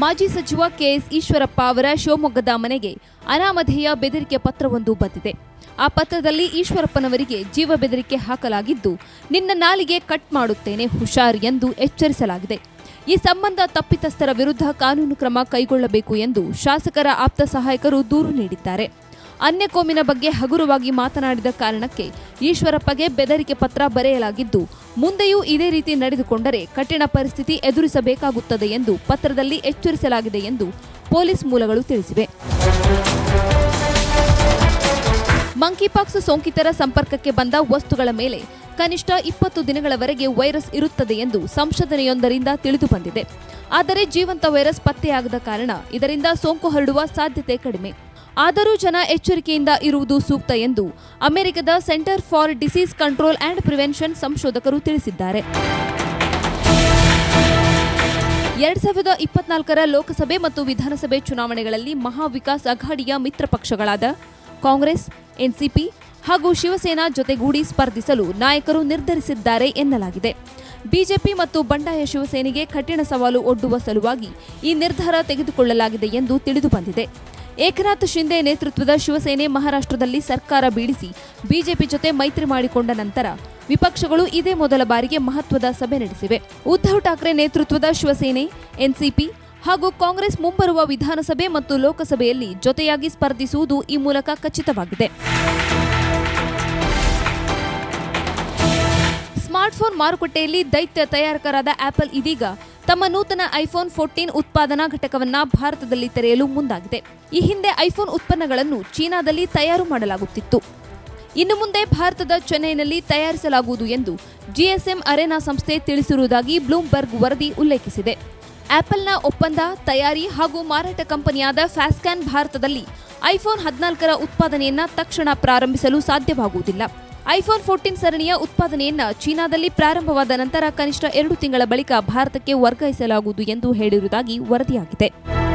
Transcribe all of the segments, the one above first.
ಮಾಜಿ ಸಚಿವ ಕೆಎಸ್ ಈಶ್ವರಪ್ಪ ಅವರ ಶಿವಮೊಗ್ಗದ ಮನೆಗೆ ಅನಾಮಧೇಯ ಬೆದರಿಕೆ ಪತ್ರವೊಂದು ಬಂದಿದೆ ಆ ಪತ್ರದಲ್ಲಿ ಈಶ್ವರಪ್ಪನವರಿಗೆ ಜೀವ ಬೆದರಿಕೆ ಹಾಕಲಾಗಿದ್ದು ನಿನ್ನ ನಾಲಿಗೆ ಕಟ್ ಮಾಡುತ್ತೇನೆ ಹುಷಾರ್ ಎಂದು ಎಚ್ಚರಿಸಲಾಗಿದೆ ಈ ಸಂಬಂಧ ತಪ್ಪಿತಸ್ಥರ ವಿರುದ್ಧ ಕಾನೂನು ಕ್ರಮ ಕೈಗೊಳ್ಳಬೇಕು ಎಂದು ಶಾಸಕರ ಆಪ್ತ ಸಹಾಯಕರು ದೂರು ನೀಡಿದ್ದಾರೆ ಅನ್ಯ ಕೋಮಿನ ಬಗ್ಗೆ ಹಗುರವಾಗಿ ಮಾತನಾಡಿದ ಕಾರಣಕ್ಕೆ ಈಶ್ವರಪ್ಪಗೆ ಬೆದರಿಕೆ ಪತ್ರ ಬರೆಯಲಾಗಿದ್ದು ಮುಂದೆಯೂ ಇದೇ ರೀತಿ ನಡೆದುಕೊಂಡರೆ ಕಠಿಣ ಪರಿಸ್ಥಿತಿ ಎದುರಿಸಬೇಕಾಗುತ್ತದೆ ಎಂದು ಪತ್ರದಲ್ಲಿ ಎಚ್ಚರಿಸಲಾಗಿದೆ ಎಂದು ಪೊಲೀಸ್ ಮೂಲಗಳು ತಿಳಿಸಿವೆ ಮಂಕಿಪಾಕ್ಸ್ ಸೋಂಕಿತರ ಸಂಪರ್ಕಕ್ಕೆ ಬಂದ ವಸ್ತುಗಳ ಮೇಲೆ ಕನಿಷ್ಠ ಇಪ್ಪತ್ತು ದಿನಗಳವರೆಗೆ ವೈರಸ್ ಇರುತ್ತದೆ ಎಂದು ಸಂಶೋಧನೆಯೊಂದರಿಂದ ತಿಳಿದು ಬಂದಿದೆ ಆದರೆ ಜೀವಂತ ವೈರಸ್ ಪತ್ತೆಯಾಗದ ಕಾರಣ ಇದರಿಂದ ಸೋಂಕು ಹರಡುವ ಸಾಧ್ಯತೆ ಕಡಿಮೆ ಆದರೂ ಜನ ಎಚ್ಚರಿಕೆಯಿಂದ ಇರುವುದು ಸೂಕ್ತ ಎಂದು ಅಮೆರಿಕದ center for disease control and prevention ಸಂಶೋಧಕರು ತಿಳಿಸಿದ್ದಾರೆ ಎರಡ್ ಸಾವಿರದ ಇಪ್ಪತ್ನಾಲ್ಕರ ಲೋಕಸಭೆ ಮತ್ತು ವಿಧಾನಸಭೆ ಚುನಾವಣೆಗಳಲ್ಲಿ ಮಹಾವಿಕಾಸ್ ಅಘಾಡಿಯ ಮಿತ್ರ ಪಕ್ಷಗಳಾದ ಕಾಂಗ್ರೆಸ್ ಎನ್ಸಿಪಿ ಹಾಗೂ ಶಿವಸೇನಾ ಜೊತೆಗೂಡಿ ಸ್ಪರ್ಧಿಸಲು ನಾಯಕರು ನಿರ್ಧರಿಸಿದ್ದಾರೆ ಎನ್ನಲಾಗಿದೆ ಬಿಜೆಪಿ ಮತ್ತು ಬಂಡಾಯ ಶಿವಸೇನೆಗೆ ಕಠಿಣ ಸವಾಲು ಒಡ್ಡುವ ಸಲುವಾಗಿ ಈ ನಿರ್ಧಾರ ತೆಗೆದುಕೊಳ್ಳಲಾಗಿದೆ ಎಂದು ತಿಳಿದು ಬಂದಿದೆ ಏಕನಾಥ್ ಶಿಂದೆ ನೇತೃತ್ವದ ಶಿವಸೇನೆ ಮಹಾರಾಷ್ಟ್ರದಲ್ಲಿ ಸರ್ಕಾರ ಬೀಳಿಸಿ ಬಿಜೆಪಿ ಜೊತೆ ಮೈತ್ರಿ ಮಾಡಿಕೊಂಡ ನಂತರ ವಿಪಕ್ಷಗಳು ಇದೇ ಮೊದಲ ಬಾರಿಗೆ ಮಹತ್ವದ ಸಭೆ ನಡೆಸಿವೆ ಉದ್ಧವ್ ಠಾಕ್ರೆ ನೇತೃತ್ವದ ಶಿವಸೇನೆ ಎನ್ಸಿಪಿ ಹಾಗೂ ಕಾಂಗ್ರೆಸ್ ಮುಂಬರುವ ವಿಧಾನಸಭೆ ಮತ್ತು ಲೋಕಸಭೆಯಲ್ಲಿ ಜೊತೆಯಾಗಿ ಸ್ಪರ್ಧಿಸುವುದು ಈ ಮೂಲಕ ಖಚಿತವಾಗಿದೆ ಸ್ಮಾರ್ಟ್ಫೋನ್ ಮಾರುಕಟ್ಟೆಯಲ್ಲಿ ದೈತ್ಯ ತಯಾರಕರಾದ ಆಪಲ್ ಇದೀಗ ತಮ್ಮ ನೂತನ ಐಫೋನ್ ಫೋರ್ಟೀನ್ ಉತ್ಪಾದನಾ ಘಟಕವನ್ನ ಭಾರತದಲ್ಲಿ ತೆರೆಯಲು ಮುಂದಾಗಿದೆ ಈ ಹಿಂದೆ ಐಫೋನ್ ಉತ್ಪನ್ನಗಳನ್ನು ಚೀನಾದಲ್ಲಿ ತಯಾರು ಮಾಡಲಾಗುತ್ತಿತ್ತು ಇನ್ನು ಮುಂದೆ ಭಾರತದ ಚೆನ್ನೈನಲ್ಲಿ ತಯಾರಿಸಲಾಗುವುದು ಎಂದು ಜಿಎಸ್ಎಂ ಅರೆನಾ ಸಂಸ್ಥೆ ತಿಳಿಸಿರುವುದಾಗಿ ಬ್ಲೂಮ್ಬರ್ಗ್ ವರದಿ ಉಲ್ಲೇಖಿಸಿದೆ ಆಪಲ್ನ ಒಪ್ಪಂದ ತಯಾರಿ ಹಾಗೂ ಮಾರಾಟ ಕಂಪನಿಯಾದ ಫ್ಯಾಸ್ಕ್ಯಾನ್ ಭಾರತದಲ್ಲಿ ಐಫೋನ್ ಹದಿನಾಲ್ಕರ ಉತ್ಪಾದನೆಯನ್ನ ತಕ್ಷಣ ಪ್ರಾರಂಭಿಸಲು ಸಾಧ್ಯವಾಗುವುದಿಲ್ಲ ಐಫೋನ್ ಫೋರ್ಟೀನ್ ಸರಣಿಯ ಉತ್ಪಾದನೆಯನ್ನ ಚೀನಾದಲ್ಲಿ ಪ್ರಾರಂಭವಾದ ನಂತರ ಕನಿಷ್ಠ ಎರಡು ತಿಂಗಳ ಬಳಿಕ ಭಾರತಕ್ಕೆ ವರ್ಗಾಯಿಸಲಾಗುವುದು ಎಂದು ಹೇಳಿರುವುದಾಗಿ ವರದಿಯಾಗಿದೆ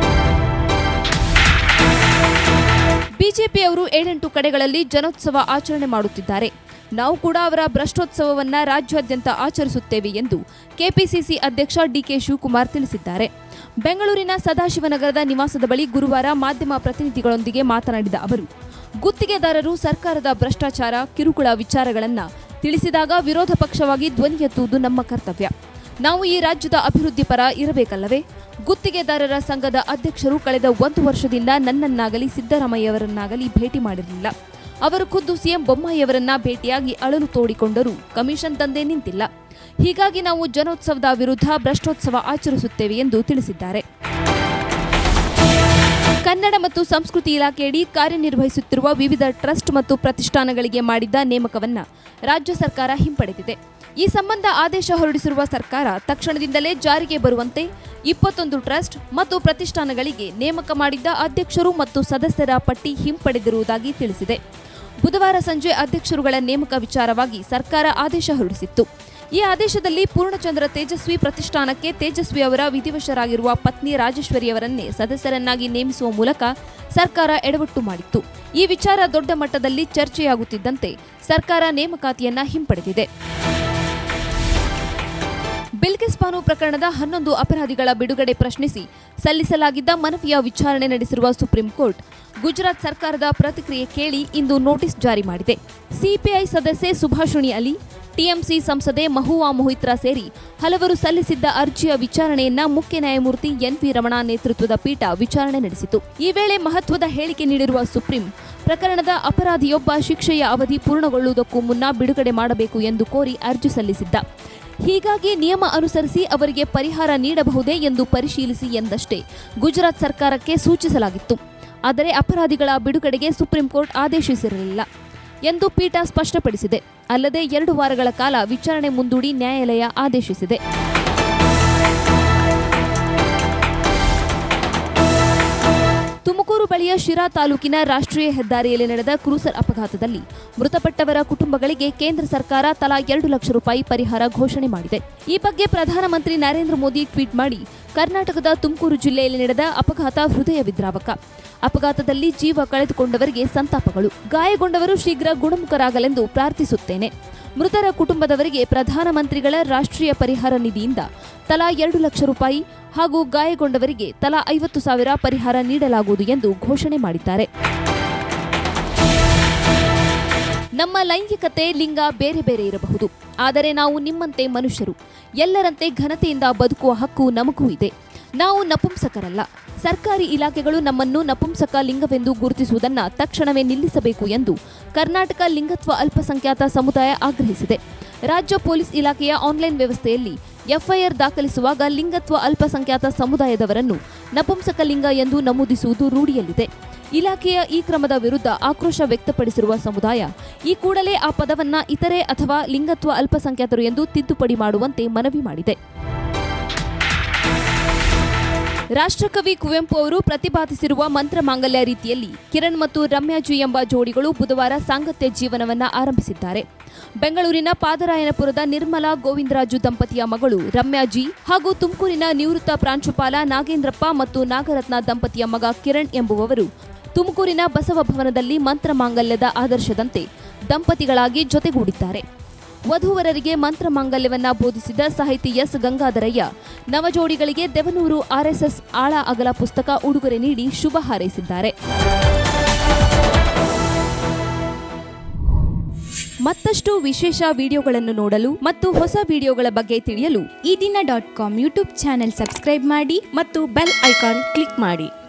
ಬಿಜೆಪಿಯವರು ಏಳೆಂಟು ಕಡೆಗಳಲ್ಲಿ ಜನೋತ್ಸವ ಆಚರಣೆ ಮಾಡುತ್ತಿದ್ದಾರೆ ನಾವು ಕೂಡ ಅವರ ಭ್ರಷ್ಟೋತ್ಸವವನ್ನ ರಾಜ್ಯಾದ್ಯಂತ ಆಚರಿಸುತ್ತೇವೆ ಎಂದು ಕೆಪಿಸಿಸಿ ಅಧ್ಯಕ್ಷ ಡಿಕೆ ಶಿವಕುಮಾರ್ ತಿಳಿಸಿದ್ದಾರೆ ಬೆಂಗಳೂರಿನ ಸದಾಶಿವನಗರದ ನಿವಾಸದ ಬಳಿ ಗುರುವಾರ ಮಾಧ್ಯಮ ಪ್ರತಿನಿಧಿಗಳೊಂದಿಗೆ ಮಾತನಾಡಿದ ಅವರು ಗುತ್ತಿಗೆದಾರರು ಸರ್ಕಾರದ ಭ್ರಷ್ಟಾಚಾರ ಕಿರುಕುಳ ವಿಚಾರಗಳನ್ನ ತಿಳಿಸಿದಾಗ ವಿರೋಧ ಪಕ್ಷವಾಗಿ ಧ್ವನಿ ಎತ್ತುವುದು ನಮ್ಮ ಕರ್ತವ್ಯ ನಾವು ಈ ರಾಜ್ಯದ ಅಭಿವೃದ್ಧಿ ಪರ ಇರಬೇಕಲ್ಲವೇ ಗುತ್ತಿಗೆದಾರರ ಸಂಘದ ಅಧ್ಯಕ್ಷರು ಕಳೆದ ಒಂದು ವರ್ಷದಿಂದ ನನ್ನನ್ನಾಗಲಿ ಸಿದ್ದರಾಮಯ್ಯವರನ್ನಾಗಲಿ ಭೇಟಿ ಮಾಡಿರಲಿಲ್ಲ ಅವರು ಖುದ್ದು ಸಿಎಂ ಬೊಮ್ಮಾಯಿಯವರನ್ನ ಭೇಟಿಯಾಗಿ ಅಳಲು ತೋಡಿಕೊಂಡರೂ ಕಮಿಷನ್ ತಂದೆ ನಿಂತಿಲ್ಲ ಹೀಗಾಗಿ ನಾವು ಜನೋತ್ಸವದ ವಿರುದ್ಧ ಭ್ರಷ್ಟೋತ್ಸವ ಆಚರಿಸುತ್ತೇವೆ ಎಂದು ತಿಳಿಸಿದ್ದಾರೆ ಕನ್ನಡ ಮತ್ತು ಸಂಸ್ಕೃತಿ ಇಲಾಖೆಯಡಿ ಕಾರ್ಯನಿರ್ವಹಿಸುತ್ತಿರುವ ವಿವಿಧ ಟ್ರಸ್ಟ್ ಮತ್ತು ಪ್ರತಿಷ್ಠಾನಗಳಿಗೆ ಮಾಡಿದ್ದ ನೇಮಕವನ್ನ ರಾಜ್ಯ ಸರ್ಕಾರ ಹಿಂಪಡೆದಿದೆ ಈ ಸಂಬಂಧ ಆದೇಶ ಹೊರಡಿಸಿರುವ ಸರ್ಕಾರ ತಕ್ಷಣದಿಂದಲೇ ಜಾರಿಗೆ ಬರುವಂತೆ ಇಪ್ಪತ್ತೊಂದು ಟ್ರಸ್ಟ್ ಮತ್ತು ಪ್ರತಿಷ್ಠಾನಗಳಿಗೆ ನೇಮಕ ಮಾಡಿದ್ದ ಅಧ್ಯಕ್ಷರು ಮತ್ತು ಸದಸ್ಯರ ಪಟ್ಟಿ ಹಿಂಪಡೆದಿರುವುದಾಗಿ ತಿಳಿಸಿದೆ ಬುಧವಾರ ಸಂಜೆ ಅಧ್ಯಕ್ಷರುಗಳ ನೇಮಕ ವಿಚಾರವಾಗಿ ಸರ್ಕಾರ ಆದೇಶ ಹೊರಡಿಸಿತ್ತು ಈ ಆದೇಶದಲ್ಲಿ ಪೂರ್ಣಚಂದ್ರ ತೇಜಸ್ವಿ ಪ್ರತಿಷ್ಠಾನಕ್ಕೆ ತೇಜಸ್ವಿ ಅವರ ವಿಧಿವಶರಾಗಿರುವ ಪತ್ನಿ ರಾಜೇಶ್ವರಿಯವರನ್ನೇ ಸದಸ್ಯರನ್ನಾಗಿ ನೇಮಿಸುವ ಮೂಲಕ ಸರ್ಕಾರ ಎಡವಟ್ಟು ಮಾಡಿತ್ತು ಈ ವಿಚಾರ ದೊಡ್ಡ ಮಟ್ಟದಲ್ಲಿ ಚರ್ಚೆಯಾಗುತ್ತಿದ್ದಂತೆ ಸರ್ಕಾರ ನೇಮಕಾತಿಯನ್ನ ಹಿಂಪಡೆದಿದೆ ಬಿಲ್ಕಿಸ್ ಬಾನು ಪ್ರಕರಣದ ಹನ್ನೊಂದು ಅಪರಾಧಿಗಳ ಬಿಡುಗಡೆ ಪ್ರಶ್ನಿಸಿ ಸಲ್ಲಿಸಲಾಗಿದ್ದ ಮನವಿಯ ವಿಚಾರಣೆ ನಡೆಸಿರುವ ಸುಪ್ರೀಂ ಕೋರ್ಟ್ ಗುಜರಾತ್ ಸರ್ಕಾರದ ಪ್ರತಿಕ್ರಿಯೆ ಕೇಳಿ ಇಂದು ನೋಟಿಸ್ ಜಾರಿ ಮಾಡಿದೆ ಸಿಪಿಐ ಸದಸ್ಯೆ ಸುಭಾಷಿಣಿ ಅಲಿ ಟಿಎಂಸಿ ಸಂಸದೆ ಮಹುವಾ ಮೊಹಿತ್ರಾ ಸೇರಿ ಹಲವರು ಸಲ್ಲಿಸಿದ್ದ ಅರ್ಜಿಯ ವಿಚಾರಣೆಯನ್ನ ಮುಖ್ಯ ನ್ಯಾಯಮೂರ್ತಿ ಎನ್ವಿ ರಮಣ ನೇತೃತ್ವದ ಪೀಠ ವಿಚಾರಣೆ ನಡೆಸಿತು ಈ ವೇಳೆ ಮಹತ್ವದ ಹೇಳಿಕೆ ನೀಡಿರುವ ಸುಪ್ರೀಂ ಪ್ರಕರಣದ ಅಪರಾಧಿಯೊಬ್ಬ ಶಿಕ್ಷೆಯ ಅವಧಿ ಪೂರ್ಣಗೊಳ್ಳುವುದಕ್ಕೂ ಮುನ್ನ ಬಿಡುಗಡೆ ಮಾಡಬೇಕು ಎಂದು ಕೋರಿ ಅರ್ಜಿ ಸಲ್ಲಿಸಿದ್ದ ಹೀಗಾಗಿ ನಿಯಮ ಅನುಸರಿಸಿ ಅವರಿಗೆ ಪರಿಹಾರ ನೀಡಬಹುದೇ ಎಂದು ಪರಿಶೀಲಿಸಿ ಎಂದಷ್ಟೇ ಗುಜರಾತ್ ಸರ್ಕಾರಕ್ಕೆ ಸೂಚಿಸಲಾಗಿತ್ತು ಆದರೆ ಅಪರಾಧಿಗಳ ಬಿಡುಗಡೆಗೆ ಸುಪ್ರೀಂ ಕೋರ್ಟ್ ಆದೇಶಿಸಿರಲಿಲ್ಲ ಎಂದು ಪೀಠ ಸ್ಪಷ್ಟಪಡಿಸಿದೆ ಅಲ್ಲದೆ ಎರಡು ವಾರಗಳ ಕಾಲ ವಿಚಾರಣೆ ಮುಂದೂಡಿ ನ್ಯಾಯಾಲಯ ಆದೇಶಿಸಿದೆ ತುಮಕೂರು ಬಳಿಯ ಶಿರಾ ತಾಲೂಕಿನ ರಾಷ್ಟ್ರೀಯ ಹೆದ್ದಾರಿಯಲ್ಲಿ ನಡೆದ ಕ್ರೂಸರ್ ಅಪಘಾತದಲ್ಲಿ ಮೃತಪಟ್ಟವರ ಕುಟುಂಬಗಳಿಗೆ ಕೇಂದ್ರ ಸರ್ಕಾರ ತಲಾ ಎರಡು ಲಕ್ಷ ರೂಪಾಯಿ ಪರಿಹಾರ ಘೋಷಣೆ ಮಾಡಿದೆ ಈ ಬಗ್ಗೆ ಪ್ರಧಾನಮಂತ್ರಿ ನರೇಂದ್ರ ಮೋದಿ ಟ್ವೀಟ್ ಮಾಡಿ ಕರ್ನಾಟಕದ ತುಮಕೂರು ಜಿಲ್ಲೆಯಲ್ಲಿ ನಡೆದ ಅಪಘಾತ ಹೃದಯ ವಿದ್ರಾವಕ ಅಪಘಾತದಲ್ಲಿ ಜೀವ ಕಳೆದುಕೊಂಡವರಿಗೆ ಸಂತಾಪಗಳು ಗಾಯಗೊಂಡವರು ಶೀಘ್ರ ಗುಣಮುಖರಾಗಲೆಂದು ಪ್ರಾರ್ಥಿಸುತ್ತೇನೆ ಮೃತರ ಕುಟುಂಬದವರಿಗೆ ಪ್ರಧಾನಮಂತ್ರಿಗಳ ರಾಷ್ಟ್ರೀಯ ಪರಿಹಾರ ನಿಧಿಯಿಂದ ತಲಾ ಎರಡು ಲಕ್ಷ ರೂಪಾಯಿ ಹಾಗೂ ಗಾಯಗೊಂಡವರಿಗೆ ತಲಾ ಐವತ್ತು ಸಾವಿರ ಪರಿಹಾರ ನೀಡಲಾಗುವುದು ಎಂದು ಘೋಷಣೆ ಮಾಡಿದ್ದಾರೆ ನಮ್ಮ ಲೈಂಗಿಕತೆ ಲಿಂಗ ಬೇರೆ ಬೇರೆ ಇರಬಹುದು ಆದರೆ ನಾವು ನಿಮ್ಮಂತೆ ಮನುಷ್ಯರು ಎಲ್ಲರಂತೆ ಘನತೆಯಿಂದ ಬದುಕುವ ಹಕ್ಕು ನಮಗೂ ಇದೆ ನಾವು ನಪುಂಸಕರಲ್ಲ ಸರ್ಕಾರಿ ಇಲಾಖೆಗಳು ನಮ್ಮನ್ನು ನಪುಂಸಕ ಲಿಂಗವೆಂದು ಗುರುತಿಸುವುದನ್ನು ತಕ್ಷಣವೇ ನಿಲ್ಲಿಸಬೇಕು ಎಂದು ಕರ್ನಾಟಕ ಲಿಂಗತ್ವ ಅಲ್ಪಸಂಖ್ಯಾತ ಸಮುದಾಯ ಆಗ್ರಹಿಸಿದೆ ರಾಜ್ಯ ಪೊಲೀಸ್ ಇಲಾಖೆಯ ಆನ್ಲೈನ್ ವ್ಯವಸ್ಥೆಯಲ್ಲಿ ಎಫ್ಐಆರ್ ದಾಖಲಿಸುವಾಗ ಲಿಂಗತ್ವ ಅಲ್ಪಸಂಖ್ಯಾತ ಸಮುದಾಯದವರನ್ನು ನಪುಂಸಕ ಲಿಂಗ ಎಂದು ನಮೂದಿಸುವುದು ರೂಢಿಯಲ್ಲಿದೆ ಇಲಾಖೆಯ ಈ ಕ್ರಮದ ವಿರುದ್ಧ ಆಕ್ರೋಶ ವ್ಯಕ್ತಪಡಿಸಿರುವ ಸಮುದಾಯ ಈ ಕೂಡಲೇ ಆ ಪದವನ್ನ ಇತರೆ ಅಥವಾ ಲಿಂಗತ್ವ ಅಲ್ಪಸಂಖ್ಯಾತರು ಎಂದು ತಿದ್ದುಪಡಿ ಮಾಡುವಂತೆ ಮನವಿ ಮಾಡಿದೆ ರಾಷ್ಟ್ರಕವಿ ಕುವೆಂಪು ಅವರು ಪ್ರತಿಪಾದಿಸಿರುವ ಮಂತ್ರ ಮಾಂಗಲ್ಯ ರೀತಿಯಲ್ಲಿ ಕಿರಣ್ ಮತ್ತು ರಮ್ಯಾಜಿ ಎಂಬ ಜೋಡಿಗಳು ಬುಧವಾರ ಸಾಂಗತ್ಯ ಜೀವನವನ್ನ ಆರಂಭಿಸಿದ್ದಾರೆ ಬೆಂಗಳೂರಿನ ಪಾದರಾಯನಪುರದ ನಿರ್ಮಲಾ ಗೋವಿಂದರಾಜು ದಂಪತಿಯ ಮಗಳು ರಮ್ಯಾಜಿ ಹಾಗೂ ತುಮಕೂರಿನ ನಿವೃತ್ತ ಪ್ರಾಂಶುಪಾಲ ನಾಗೇಂದ್ರಪ್ಪ ಮತ್ತು ನಾಗರತ್ನ ದಂಪತಿಯ ಮಗ ಕಿರಣ್ ಎಂಬುವವರು ತುಮಕೂರಿನ ಬಸವ ಭವನದಲ್ಲಿ ಮಂತ್ರ ಮಾಂಗಲ್ಯದ ಆದರ್ಶದಂತೆ ದಂಪತಿಗಳಾಗಿ ಜೊತೆಗೂಡಿದ್ದಾರೆ ವಧೂವರರಿಗೆ ಮಂತ್ರ ಮಾಂಗಲ್ಯವನ್ನ ಬೋಧಿಸಿದ ಸಾಹಿತಿ ಎಸ್ ಗಂಗಾಧರಯ್ಯ ನವಜೋಡಿಗಳಿಗೆ ದೆವನೂರು ಆರ್ಎಸ್ಎಸ್ ಆಳ ಅಗಲ ಪುಸ್ತಕ ಉಡುಗೊರೆ ನೀಡಿ ಶುಭ ಹಾರೈಸಿದ್ದಾರೆ ಮತ್ತಷ್ಟು ವಿಶೇಷ ವಿಡಿಯೋಗಳನ್ನು ನೋಡಲು ಮತ್ತು ಹೊಸ ವಿಡಿಯೋಗಳ ಬಗ್ಗೆ ತಿಳಿಯಲು Ee Dina dot com YouTube channel subscribe ಮಾಡಿ ಮತ್ತು ಬೆಲ್ ಐಕಾನ್ ಕ್ಲಿಕ್ ಮಾಡಿ